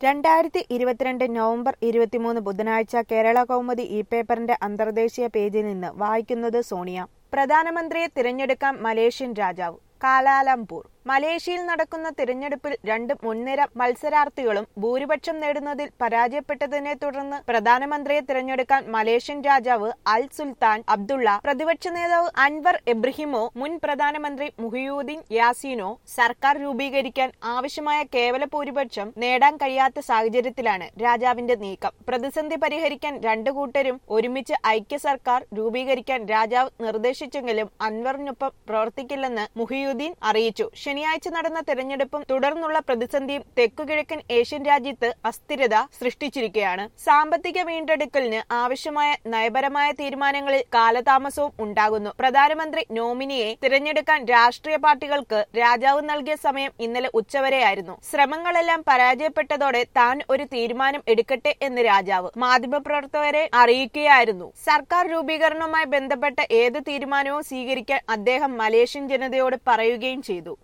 രണ്ടായിരത്തി ഇരുപത്തിരണ്ട് നവംബർ ഇരുപത്തിമൂന്ന് ബുധനാഴ്ച കേരള കൗമുദി ഇ പേപ്പറിന്റെ അന്തർദേശീയ പേജിൽ നിന്ന് വായിക്കുന്നത് സോണിയ പ്രധാനമന്ത്രിയെ തിരഞ്ഞെടുക്കാൻ മലേഷ്യൻ രാജാവ് കാലാലംപൂർ മലേഷ്യയിൽ നടക്കുന്ന തിരഞ്ഞെടുപ്പിൽ രണ്ട് മുൻനിര മത്സരാർത്ഥികളും ഭൂരിപക്ഷം നേടുന്നതിൽ പരാജയപ്പെട്ടതിനെ തുടർന്ന് പ്രധാനമന്ത്രിയെ തിരഞ്ഞെടുക്കാൻ മലേഷ്യൻ രാജാവ് അൽ സുൽത്താൻ അബ്ദുള്ള പ്രതിപക്ഷ നേതാവ് അൻവർ എബ്രഹിമോ മുൻ പ്രധാനമന്ത്രി മുഹിയുദ്ദീൻ യാസീനോ സർക്കാർ രൂപീകരിക്കാൻ ആവശ്യമായ കേവല ഭൂരിപക്ഷം നേടാൻ കഴിയാത്ത സാഹചര്യത്തിലാണ് രാജാവിന്റെ നീക്കം പ്രതിസന്ധി പരിഹരിക്കാൻ രണ്ടു കൂട്ടരും ഒരുമിച്ച് ഐക്യ സർക്കാർ രൂപീകരിക്കാൻ രാജാവ് നിർദ്ദേശിച്ചെങ്കിലും അൻവറിനൊപ്പം പ്രവർത്തിക്കില്ലെന്ന് മുഹിയുദ്ദീൻ അറിയിച്ചു ശനിയാഴ്ച നടന്ന തെരഞ്ഞെടുപ്പും തുടർന്നുള്ള പ്രതിസന്ധിയും തെക്കുകിഴക്കൻ ഏഷ്യൻ രാജ്യത്ത് അസ്ഥിരത സൃഷ്ടിച്ചിരിക്കുകയാണ് സാമ്പത്തിക വീണ്ടെടുക്കലിന് ആവശ്യമായ നയപരമായ തീരുമാനങ്ങളിൽ കാലതാമസവും ഉണ്ടാകുന്നു പ്രധാനമന്ത്രി നോമിനിയെ തിരഞ്ഞെടുക്കാൻ രാഷ്ട്രീയ പാർട്ടികൾക്ക് രാജാവ് നൽകിയ സമയം ഇന്നലെ ഉച്ചവരെയായിരുന്നു ശ്രമങ്ങളെല്ലാം പരാജയപ്പെട്ടതോടെ താൻ ഒരു തീരുമാനം എടുക്കട്ടെ എന്ന് രാജാവ് മാധ്യമപ്രവർത്തകരെ അറിയിക്കുകയായിരുന്നു സർക്കാർ രൂപീകരണവുമായി ബന്ധപ്പെട്ട ഏത് തീരുമാനവും സ്വീകരിക്കാൻ അദ്ദേഹം മലേഷ്യൻ ജനതയോട് പറയുകയും ചെയ്തു